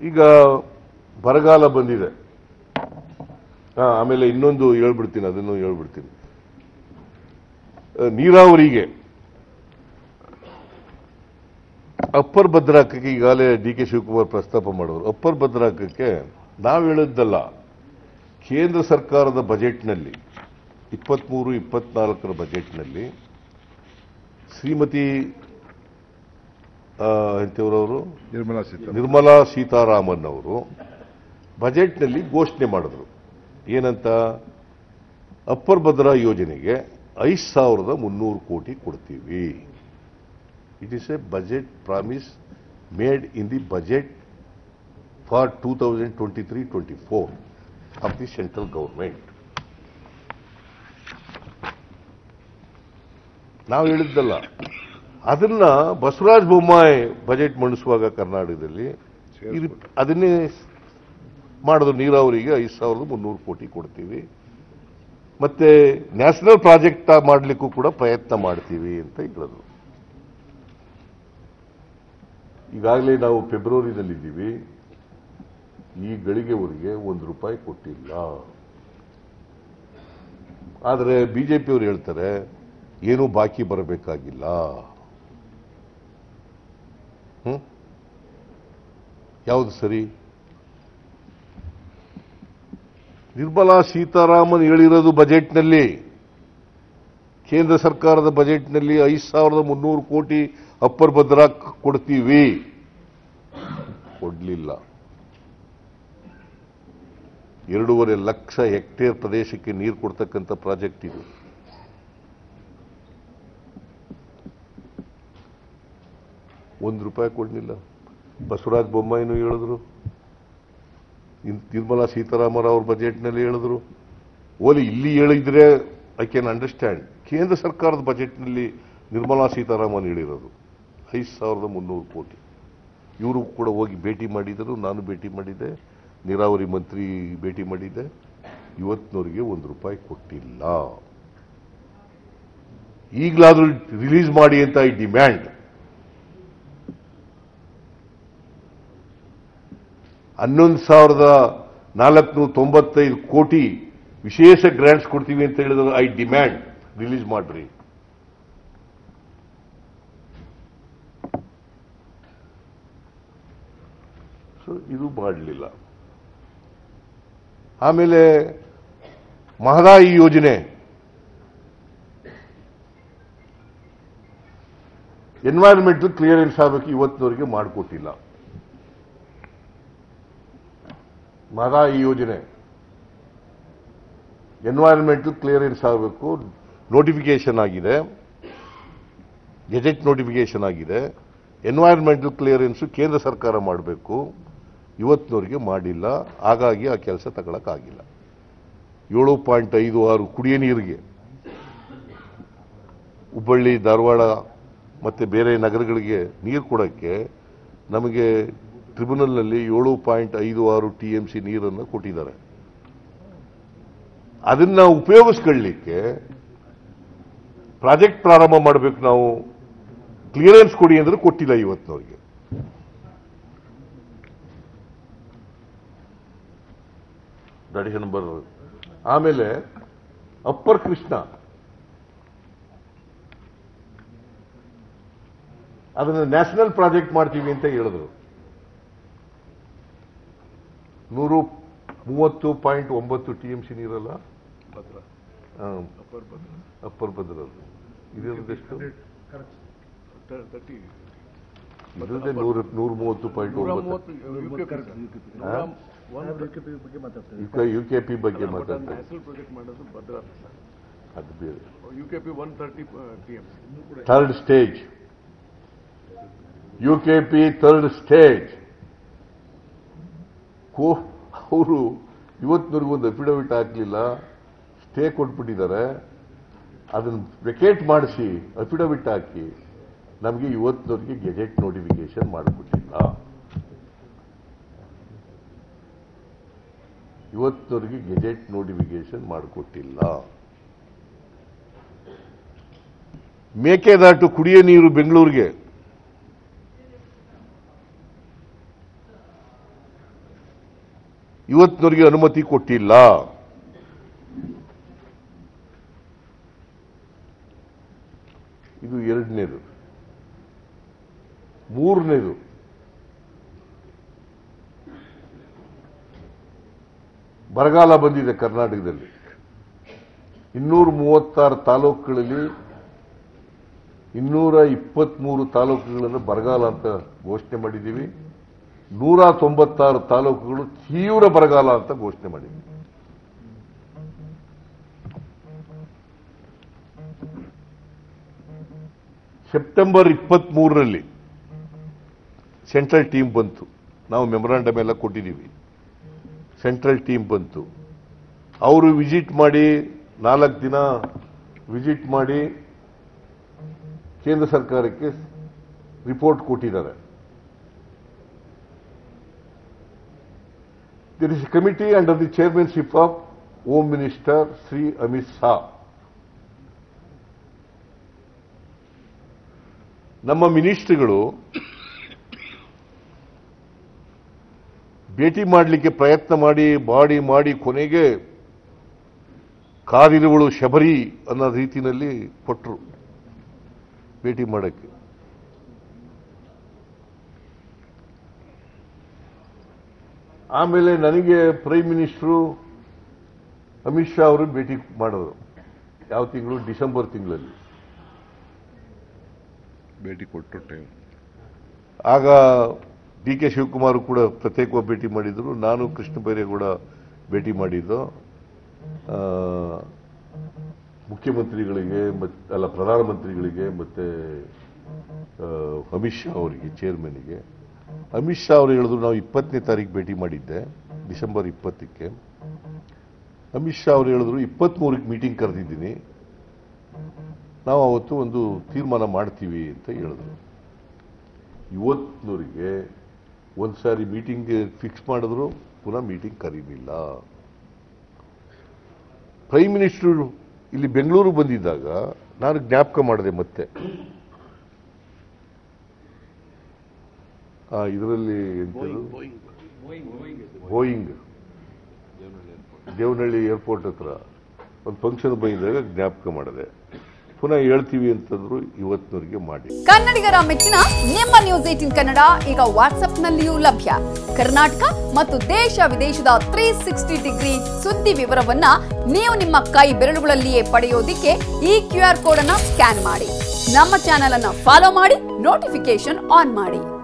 ಈಗ ಬರಗಾಲ ಬಂದಿದೆ ಹಾ ಆಮೇಲೆ ಇನ್ನೊಂದು ಹೇಳ್ಬಿಡ್ತೀನಿ ಅದನ್ನು ಹೇಳ್ಬಿಡ್ತೀನಿ ಆ, ನೀರಾವರಿಗೆ ಅಪ್ಪರ್ ಭದ್ರಾಕಕ್ಕೆ ಈಗಾಗಲೇ ಡಿ ಕೆ ಶಿವಕುಮಾರ್ ಪ್ರಸ್ತಾಪ ಮಾಡಿದ್ರು ಅಪ್ಪರ್ ಭದ್ರಾಕಕ್ಕೆ ನಾವು ಹೇಳಿದ್ದಲ್ಲ ಕೇಂದ್ರ ಸರ್ಕಾರದ ಬಜೆಟ್ನಲ್ಲಿ ಇಪ್ಪತ್ಮೂರು ಇಪ್ಪತ್ನಾಲ್ಕರ ಬಜೆಟ್ನಲ್ಲಿ ಶ್ರೀಮತಿ ಆ, ಎಂತವ್ರವರು ನಿರ್ಮಲಾ ಸೀತಾರಾಮನ್ ನಿರ್ಮಲಾ ಸೀತಾರಾಮನ್ ಅವರು ಬಜೆಟ್ನಲ್ಲಿ ಘೋಷಣೆ ಮಾಡಿದ್ರು ಏನಂತ ಅಪ್ಪರ್ ಭದ್ರಾ ಯೋಜನೆಗೆ ಐದು ಸಾವಿರದ ಮುನ್ನೂರು ಕೋಟಿ ಕೊಡ್ತೀವಿ it is a budget promise made in the budget for two thousand twenty three twenty four of the central government ನಾವು ಹೇಳಿದ್ದಲ್ಲ ಅದನ್ನ ಬಸವರಾಜ ಬೊಮ್ಮಾಯಿ ಬಜೆಟ್ ಮಂಡಿಸುವಾಗ ಕರ್ನಾಟಕದಲ್ಲಿ ಇದು ಅದನ್ನೇ ಮಾಡಿದ್ರು ನೀರಾವರಿಗೆ ಐದು ಸಾವಿರದ ಮುನ್ನೂರು ಕೋಟಿ ಕೊಡ್ತೀವಿ ಮತ್ತೆ ನ್ಯಾಷನಲ್ ಪ್ರಾಜೆಕ್ಟ್ ಮಾಡಲಿಕ್ಕೂ ಕೂಡ ಪ್ರಯತ್ನ ಮಾಡ್ತೀವಿ ಅಂತ ಹೇಳಿದ್ರು ಈಗಾಗಲೇ ನಾವು ಫೆಬ್ರವರಿನಲ್ಲಿದ್ದೀವಿ ಈ ಗಳಿಗೆವರೆಗೆ ಒಂದು ರೂಪಾಯಿ ಕೊಟ್ಟಿಲ್ಲ ಆದರೆ ಬಿಜೆಪಿಯವರು ಹೇಳ್ತಾರೆ ಏನೂ ಬಾಕಿ ಬರಬೇಕಾಗಿಲ್ಲ ಹ್ಮ್ ಯಾವುದು ಸರಿ ನಿರ್ಮಲಾ ಸೀತಾರಾಮನ್ ಹೇಳಿರೋದು ಬಜೆಟ್ನಲ್ಲಿ ಕೇಂದ್ರ ಸರ್ಕಾರದ ಬಜೆಟ್ನಲ್ಲಿ ಐದು ಸಾವಿರದ ಮುನ್ನೂರು ಕೋಟಿ ಅಪ್ಪರ್ ಭದ್ರಾ ಕೊಡ್ತೀವಿ ಕೊಡ್ಲಿಲ್ಲ ಎರಡೂವರೆ ಲಕ್ಷ ಹೆಕ್ಟೇರ್ ಪ್ರದೇಶಕ್ಕೆ ನೀರು ಕೊಡ್ತಕ್ಕಂಥ ಪ್ರಾಜೆಕ್ಟ್ ಇದು ಒಂದು ರೂಪಾಯಿ ಕೊಡಲಿಲ್ಲ ಬಸವರಾಜ ಬೊಮ್ಮಾಯಿನೂ ಹೇಳಿದ್ರು ಇನ್- ನಿರ್ಮಲಾ ಸೀತಾರಾಮನ್ ಅವ್ರ ಬಜೆಟ್ನಲ್ಲಿ ಹೇಳಿದ್ರು ಓಲಿ ಇಲ್ಲಿ ಹೇಳಿದ್ರೆ ಐ ಕ್ಯಾನ್ ಅಂಡರ್ಸ್ಟ್ಯಾಂಡ್ ಕೇಂದ್ರ ಸರ್ಕಾರದ ಬಜೆಟ್ನಲ್ಲಿ ನಿರ್ಮಲಾ ಸೀತಾರಾಮನ್ ಹೇಳಿರೋದು ಐದು ಸಾವಿರದ ಮುನ್ನೂರು ಕೋಟಿ ಇವರು ಕೂಡ ಹೋಗಿ ಭೇಟಿ ಮಾಡಿದರು ನಾನು ಭೇಟಿ ಮಾಡಿದ್ದೆ ನೀರಾವರಿ ಮಂತ್ರಿ ಭೇಟಿ ಮಾಡಿದ್ದೆ ಇವತ್ತಿನವರಿಗೆ ಒಂದು ರೂಪಾಯಿ ಕೊಟ್ಟಿಲ್ಲ ಈಗಲಾದ್ರೂ ರಿಲೀಸ್ ಮಾಡಿ ಅಂತ ಐ ಡಿಮ್ಯಾಂಡ್ ಹನ್ನೊಂದು ಸಾವಿರದ ನಾಲ್ಕುನೂರ ತೊಂಬತ್ತೈದು ಕೋಟಿ ವಿಶೇಷ ಗ್ರಾಂಟ್ಸ್ ಕೊಡ್ತೀವಿ ಅಂತ ಹೇಳಿದ್ರು ಐ ಡಿಮ್ಯಾಂಡ್ ರಿಲೀಸ್ ಮಾಡ್ರಿ ಸೊ ಇದು ಮಾಡಲಿಲ್ಲ ಆಮೇಲೆ ಮಹದಾಯಿ ಯೋಜನೆ ಎನ್ವೈರನ್ಮೆಂಟಲ್ ಕ್ಲಿಯರೆನ್ಸ್ ಆಗಬೇಕು ಇವತ್ತಿನವರೆಗೆ ಮಾಡಿಕೊಟ್ಟಿಲ್ಲ ಮಹದಾಯಿ ಯೋಜನೆ ಎನ್ವೈರನ್ಮೆಂಟಲ್ ಕ್ಲಿಯರೆನ್ಸ್ ಆಗಬೇಕು ನೋಟಿಫಿಕೇಶನ್ ಆಗಿದೆ ಗೆಜೆಟ್ ನೋಟಿಫಿಕೇಶನ್ ಆಗಿದೆ ಎನ್ವೈರನ್ಮೆಂಟಲ್ ಕ್ಲಿಯರೆನ್ಸ್ ಕೇಂದ್ರ ಸರ್ಕಾರ ಮಾಡಬೇಕು ಇವತ್ತಿನವರೆಗೆ ಮಾಡಿಲ್ಲ ಹಾಗಾಗಿ ಆ ಕೆಲಸ ತಗೊಳಕ್ಕಾಗಿಲ್ಲ ಏಳು ಪಾಯಿಂಟ್ ಐದು ಆರು ಕುಡಿಯ ನೀರಿಗೆ ಹುಬ್ಬಳ್ಳಿ ಧಾರವಾಡ ಮತ್ತು ಬೇರೆ ನಗರಗಳಿಗೆ ನೀರು ಕೊಡೋಕ್ಕೆ ನಮಗೆ ಟ್ರಿಬ್ಯುನಲ್ನಲ್ಲಿ ಏಳು ಪಾಯಿಂಟ್ ಐದು ಆರು ಟಿ ಎಂ ಸಿ ನೀರನ್ನು ಕೊಟ್ಟಿದ್ದಾರೆ ಅದನ್ನ ಉಪಯೋಗಿಸ್ಕೊಳ್ಳಿಕ್ಕೆ ಪ್ರಾಜೆಕ್ಟ್ ಪ್ರಾರಂಭ ಮಾಡಬೇಕು ನಾವು ಕ್ಲಿಯರೆನ್ಸ್ ಕೊಡಿ ಅಂದ್ರೆ ಕೊಟ್ಟಿಲ್ಲ ಇವತ್ತಿನವರಿಗೆ ದಟ್ ಇಸ್ ನಂಬರ್ ಆಮೇಲೆ ಅಪ್ಪರ್ ಕೃಷ್ಣ ಅದನ್ನ ನ್ಯಾಷನಲ್ ಪ್ರಾಜೆಕ್ಟ್ ಮಾಡ್ತೀವಿ ಅಂತ ಹೇಳಿದ್ರು ನೂರು ಮೂವತ್ತು ಪಾಯಿಂಟ್ ಒಂಬತ್ತು ಟಿ ಎಂ ಸಿ ನೀರಲ್ಲ ಭದ್ರಾ ಆ, ಅಪ್ಪರ್ ಭದ್ರಾ ಅಪ್ಪರ್ ಭದ್ರದ್ದು ಇದರದ್ದೆಷ್ಟು ತರ್ಟಿ ಇದರದ್ದೇ ನೂರ ನೂರ ಮೂವತ್ತು ಪಾಯಿಂಟ್ ನೂರ ಒಂಬತ್ತು ಮೂವತ್ತು ಹಾ? ಬಗ್ಗೆ ಮಾತಾಡ್ತಾರೆ ಯು ಕೆ ಪಿ ಬಗ್ಗೆ ಮಾತಾಡ್ತಾರೆ ನ್ಯಾಷನಲ್ ಪ್ರಾಜೆಕ್ಟ್ ಮಾಡೋದು ಭದ್ರಾ ಅದು ಬೇರೆ U K P one thirty T M third stage U K P third stage ಕೋ ಅವರು ಇವತ್ತಿನವರೆಗೂ ಒಂದು ಅಫಿಡವಿಟ್ ಹಾಕಲಿಲ್ಲ ಸ್ಟೇ ಕೊಟ್ಬಿಟ್ಟಿದ್ದಾರೆ ಅದನ್ನು ವೆಕೇಟ್ ಮಾಡಿಸಿ ಅಫಿಡವಿಟ್ ಹಾಕಿ ನಮಗೆ ಇವತ್ತಿನವರೆಗೆ ಗೆಜೆಟ್ ನೋಟಿಫಿಕೇಶನ್ ಮಾಡಿಬಿಟ್ಟಿಲ್ಲ ಇವತ್ತಿನವರೆಗೆ ಗೆಜೆಟ್ ನೋಟಿಫಿಕೇಶನ್ ಮಾಡಿಕೊಟ್ಟಿಲ್ಲ ಮೇಕೆದಾಟು ಕುಡಿಯ ನೀರು ಬೆಂಗಳೂರಿಗೆ ಇವತ್ತಿನವರೆಗೆ ಅನುಮತಿ ಕೊಟ್ಟಿಲ್ಲ ಇದು ಎರಡನೇದು ಮೂರನೇದು ಬರಗಾಲ ಬಂದಿದೆ ಕರ್ನಾಟಕದಲ್ಲಿ ಇನ್ನೂರ ಮೂವತ್ತಾರು ತಾಲೂಕುಗಳಲ್ಲಿ ಇನ್ನೂರ ಇಪ್ಪತ್ಮೂರು ತಾಲೂಕುಗಳನ್ನು ಬರಗಾಲ ಅಂತ ಘೋಷಣೆ ಮಾಡಿದ್ದೀವಿ ನೂರ ತೊಂಬತ್ತಾರು ತಾಲೂಕುಗಳು ತೀವ್ರ ಬರಗಾಲ ಅಂತ ಘೋಷಣೆ ಮಾಡಿದ್ದೀವಿ ಸೆಪ್ಟೆಂಬರ್ ಇಪ್ಪತ್ತ್ ಮೂರರಲ್ಲಿ ಸೆಂಟ್ರಲ್ ಟೀಮ್ ಬಂತು ನಾವು ಮೆಮೊರಾಂಡಮ್ ಎಲ್ಲ ಕೊಟ್ಟಿದ್ದೀವಿ ಸೆಂಟ್ರಲ್ ಟೀಮ್ ಬಂತು ಅವರು ವಿಸಿಟ್ ಮಾಡಿ ನಾಲ್ಕು ದಿನ ವಿಸಿಟ್ ಮಾಡಿ ಕೇಂದ್ರ ಸರ್ಕಾರಕ್ಕೆ ರಿಪೋರ್ಟ್ ಕೊಟ್ಟಿದ್ದಾರೆ there is committee under the chairmanship of home minister Shri Amit Shah ನಮ್ಮ ಮಿನಿಸ್ಟ್ರಿಗಳು ಭೇಟಿ ಮಾಡಲಿಕ್ಕೆ ಪ್ರಯತ್ನ ಮಾಡಿ ಮಾಡಿ ಮಾಡಿ ಕೊನೆಗೆ ಕಾದಿರುವಳು ಶಬರಿ ಅನ್ನೋ ರೀತಿಯಲ್ಲಿ ಕೊಟ್ಟರು ಭೇಟಿ ಮಾಡಕ್ಕೆ ಆಮೇಲೆ ನನಗೆ ಪ್ರೈಮ್ ಮಿನಿಸ್ಟ್ರು ಅಮಿತ್ ಶಾ ಅವರು ಭೇಟಿ ಮಾಡಿದ್ರು ಯಾವ ತಿಂಗಳು ಡಿಸೆಂಬರ್ ತಿಂಗಳಲ್ಲಿ ಭೇಟಿ ಕೊಟ್ಟು ಟೈಮ್ ಆಗ ಡಿ ಕೆ ಶಿವಕುಮಾರ್ ಕೂಡ ಪ್ರತ್ಯೇಕವಾಗಿ ಭೇಟಿ ಮಾಡಿದ್ರು ನಾನು ಕೃಷ್ಣ ಬೈರೇಗೌಡ ಭೇಟಿ ಮಾಡಿದ್ದು ಆ, ಮುಖ್ಯಮಂತ್ರಿಗಳಿಗೆ ಮತ್ ಅಲ್ಲ ಪ್ರಧಾನಮಂತ್ರಿಗಳಿಗೆ ಮತ್ತೆ ಆ, ಅಮಿತ್ ಶಾ ಅವರಿಗೆ ಚೇರ್ಮನ್ಗೆ ಅಮಿತ್ ಶಾ ಅವರು ಹೇಳಿದ್ರು ನಾವು ಇಪ್ಪತ್ತನೇ ತಾರೀಕು ಭೇಟಿ ಮಾಡಿದ್ದೆ ಡಿಸೆಂಬರ್ ಇಪ್ಪತ್ತಕ್ಕೆ ಅಮಿತ್ ಶಾ ಅವರು ಹೇಳಿದ್ರು ಇಪ್ಪತ್ತ್ಮೂರಕ್ಕೆ ಮೀಟಿಂಗ್ ಕರೆದಿದ್ದೀನಿ ನಾವು ಅವತ್ತು ಒಂದು ತೀರ್ಮಾನ ಮಾಡ್ತೀವಿ ಅಂತ ಹೇಳಿದ್ರು ಇವತ್ತಿನವರಿಗೆ ಒಂದು ಸಾರಿ ಮೀಟಿಂಗ್ ಫಿಕ್ಸ್ ಮಾಡಿದ್ರು ಪುನಃ ಮೀಟಿಂಗ್ ಕರೀಲಿಲ್ಲ ಪ್ರೈಮ್ ಮಿನಿಸ್ಟರ್ ಇಲ್ಲಿ ಬೆಂಗಳೂರು ಬಂದಿದ್ದಾಗ ನಾನು ಜ್ಞಾಪಕ ಮಾಡಿದೆ ಮತ್ತೆ ಆ ಇದರಲ್ಲಿ ಎಂಥದು ಬೋಯಿಂಗ್ ದೇವನಹಳ್ಳಿ ಏರ್ಪೋರ್ಟ್ ಹತ್ರ ಒಂದು ಫಂಕ್ಷನ್ ಬಂದಿದ್ದಾಗ ಜ್ಞಾಪಕ ಮಾಡಿದೆ ಪುನಃ ಹೇಳ್ತೀವಿ ಅಂತಂದ್ರು ಇವತ್ತಿನವರೆಗೆ ಮಾಡಿ ಕನ್ನಡಿಗರ ಮೆಚ್ಚಿನ ನಿಮ್ಮ ನ್ಯೂಸ್ ಏಟಿನ್ ಕನ್ನಡ ಈಗ ವಾಟ್ಸ್ಆಪ್ನಲ್ಲಿಯೂ ಲಭ್ಯ ಕರ್ನಾಟಕ ಮತ್ತು ದೇಶ ವಿದೇಶದ ತ್ರೀ ಸಿಕ್ಸ್ಟಿ ಡಿಗ್ರಿ ಸುದ್ದಿ ವಿವರವನ್ನ ನೀವು ನಿಮ್ಮ ಕೈ ಬೆರಳುಗಳಲ್ಲಿಯೇ ಪಡೆಯೋದಿಕ್ಕೆ ಈ ಕ್ಯೂ ಆರ್ ಕೋಡ್ ಅನ್ನ ಸ್ಕ್ಯಾನ್ ಮಾಡಿ ನಮ್ಮ ಚಾನೆಲ್ ಅನ್ನ ಫಾಲೋ ಮಾಡಿ ನೋಟಿಫಿಕೇಶನ್ ಆನ್ ಮಾಡಿ